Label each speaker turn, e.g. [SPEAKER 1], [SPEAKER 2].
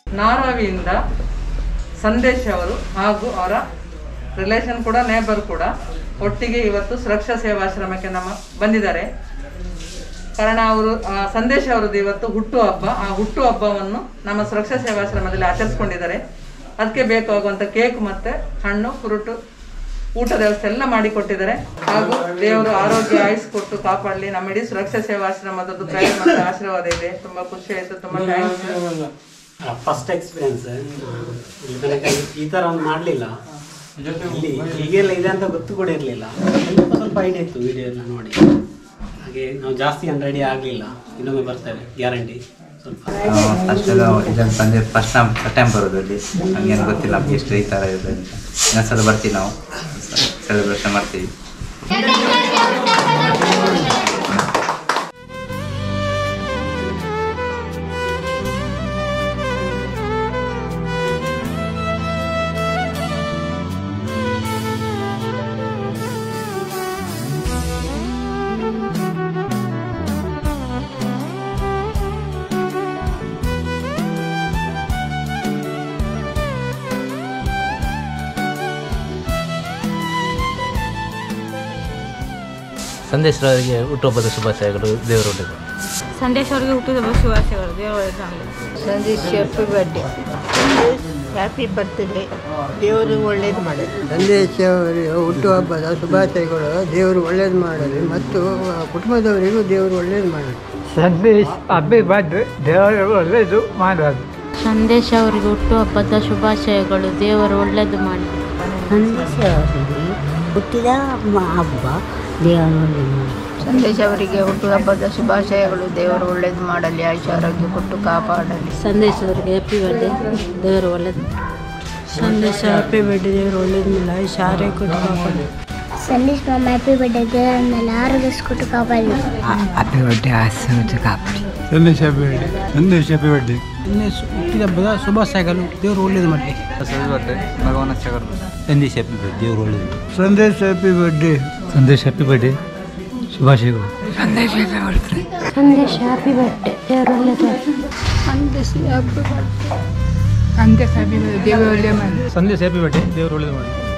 [SPEAKER 1] ನಾರಾವಿಯಿಂದ ಸಂದೇಶ್ ಅವರು ಹಾಗೂ ಅವರ ರಿಲೇಷನ್ ಕೂಡ ನೇಬರ್ ಕೂಡ ಒಟ್ಟಿಗೆ ಇವತ್ತು ಸುರಕ್ಷಾ ಸೇವಾಶ್ರಮಕ್ಕೆ ನಮ್ಮ ಬಂದಿದ್ದಾರೆ ಕಾರಣ ಅವರು ಆ, ಸಂದೇಶ್ ಅವರದ್ದು ಇವತ್ತು ಹುಟ್ಟು ಹಬ್ಬ ಆ ಹುಟ್ಟು ಹಬ್ಬವನ್ನು ನಮ್ಮ ಸುರಕ್ಷಾ ಸೇವಾಶ್ರಮದಲ್ಲಿ ಆಚರಿಸ್ಕೊಂಡಿದ್ದಾರೆ ಅದಕ್ಕೆ ಬೇಕಾಗುವಂತ ಕೇಕ್ ಮತ್ತೆ ಹಣ್ಣು ಫ್ರೂಟು ಊಟದ ವ್ಯವಸ್ಥೆ ಎಲ್ಲ ಮಾಡಿಕೊಟ್ಟಿದ್ದಾರೆ ಹಾಗೂ ದೇವರು ಆರೋಗ್ಯ ಆಯುಸ್ ಕೊಟ್ಟು ಕಾಪಾಡಲಿ ನಮ್ಮ ಇಡೀ ಸುರಕ್ಷಾ ಸೇವಾಶ್ರಮದದ್ದು ಕೈ ಮತ್ತು ಆಶೀರ್ವಾದ ಇದೆ ತುಂಬಾ ಖುಷಿ ಆಯ್ತು ತುಂಬಾ ಥ್ಯಾಂಕ್ಸ್
[SPEAKER 2] ಫಸ್ಟ್ ಎಕ್ಸ್ಪೀರಿಯನ್ಸ್ ಇಲ್ಲಿ ತನಕ ಈ ಥರ ಒಂದು ಮಾಡಲಿಲ್ಲ ಇಲ್ಲಿ ಹೀಗೆಲ್ಲ ಇದೆ ಅಂತ ಗೊತ್ತು ಕೂಡ ಇರಲಿಲ್ಲ ಸ್ವಲ್ಪ ಸ್ವಲ್ಪ ಐಡಿಯಾ ಇತ್ತು ವಿಡಿಯೋ ಎಲ್ಲ ನೋಡಿ ಹಾಗೆ ನಾವು ಜಾಸ್ತಿ ಏನು ರೆಡಿ ಆಗಲಿಲ್ಲ ಇನ್ನೊಮ್ಮೆ ಬರ್ತೇವೆ ಗ್ಯಾರಂಟಿ ಸ್ವಲ್ಪ
[SPEAKER 3] ಫಸ್ಟ್ ಇದನ್ನು ಸಂಜೆ ಫಸ್ಟ್ ಟೈಮ್ ಫಸ್ಟ್ ಟೈಮ್ ಬರೋದು ಅಲ್ಲಿ ನಮಗೇನು ಗೊತ್ತಿಲ್ಲ ನಮ್ಗೆ ಎಷ್ಟು ಈ ಥರ ಇದೆ ಅಂತ ಇನ್ನೊಂದ್ಸಲ ಬರ್ತೀವಿ ನಾವು ಸೆಲೆಬ್ರೇಷನ್ ಮಾಡ್ತೀವಿ
[SPEAKER 4] ಸಂದೇಶರವರಿಗೆ ಹುಟ್ಟುಹಬ್ಬದ ಶುಭಾಶಯಗಳು ದೇವರು ಒಳ್ಳೆಯದು
[SPEAKER 5] ಸಂದೇಶ್ ಅವರಿಗೆ ಹುಟ್ಟಿದ ಶುಭಾಶಯಗಳು ದೇವರ
[SPEAKER 6] Sandesh happy birthday happy birthday ದೇವರು ಒಳ್ಳೇದು ಮಾಡಲಿ
[SPEAKER 7] ಸಂದೇಶ ಅವರಿಗೆ ಹುಟ್ಟುಹಬ್ಬದ ಶುಭಾಶಯಗಳು ದೇವರು ಒಳ್ಳೇದು ಮಾಡಲಿ ಮತ್ತು ಕುಟುಂಬದವರಿಗೂ ದೇವರು ಒಳ್ಳೇದು ಮಾಡಲಿ
[SPEAKER 8] ಸಂದೇಶ್ ಹಬ್ಬಿ ಬರ್ತ್ಡೇ ದೇವರು ಒಳ್ಳೆಯದು ಮಾಡೋದು
[SPEAKER 5] ಸಂದೇಶ್ ಅವರಿಗೆ ಹುಟ್ಟುಹಬ್ಬದ ಶುಭಾಶಯಗಳು ದೇವರು ಒಳ್ಳೇದು ಮಾಡಿ
[SPEAKER 6] ಸಂದೇಶ ಅವರಿಗೆ ಹುಟ್ಟಿದ ಹಬ್ಬ ದೇವರು ಒಳ್ಳೇದು ಮಾಡಲಿ
[SPEAKER 9] ಸಂದೇಶ್ ಅವರಿಗೆ ಹುಟ್ಟುಹಬ್ಬದ ಶುಭಾಶಯಗಳು ದೇವರು ಒಳ್ಳೇದು ಮಾಡಲಿ ಆಯುಷ ಆರೋಗ್ಯ ಕೊಟ್ಟು ಕಾಪಾಡಲಿ
[SPEAKER 5] ಸಂದೇಶ್ ಅವರಿಗೆ ಹ್ಯಾಪಿ ಬರ್ಡೇ ದೇವರು ಒಳ್ಳೇದು
[SPEAKER 6] ಸಂದೇಶ ಹ್ಯಾಪಿ ಬರ್ಡೇ ದೇವರು ಒಳ್ಳೇದು ಮಾಡಲಿ ಆಯುಷ ಆರೋಗ್ಯ ಕೊಟ್ಟು ಕಾಪಾಡಲಿ
[SPEAKER 10] ಸಂದೇಶ್ ಮಾಮ ಹ್ಯಾಪಿ ಬರ್ಡೇ ದೇವರನ್ನೆಲ್ಲ ಆರೋಗಿಸ್ಕೊಟ್ಟು ಕಾಪಾಡಲಿ
[SPEAKER 7] ಹ್ಯಾಪಿ ಬರ್ಡೇ ಆಶೀರ್ವಾದ ಕಾಪಾಡಿ
[SPEAKER 8] Sandesh happy birthday Sandesh happy birthday
[SPEAKER 7] ಹುಟ್ಟಿದ ಹಬ್ಬದ ಶುಭಾಶಯಗಳು ದೇವರು ಒಳ್ಳೇದು ಮಾಡಲಿ
[SPEAKER 3] ಭಗವಾನ್
[SPEAKER 4] ಸಂದೇಶ್ ಹ್ಯಾಪಿ ಬರ್ಡೇ ದೇವರು ಒಳ್ಳೆಯದು
[SPEAKER 8] Sandesh happy birthday Sandesh happy birthday ಶುಭಾಶಯಗಳು
[SPEAKER 10] ಸಂದೇಶ್ ಹ್ಯಾಪಿ ಬರ್ಡೇ ದೇವರು ಒಳ್ಳೇದು
[SPEAKER 8] ಸಂದೇಶ್ ಹ್ಯಾಪಿ ಬರ್ಡೇ ದೇವರು ಒಳ್ಳೆಯದು ಮಾಡಿ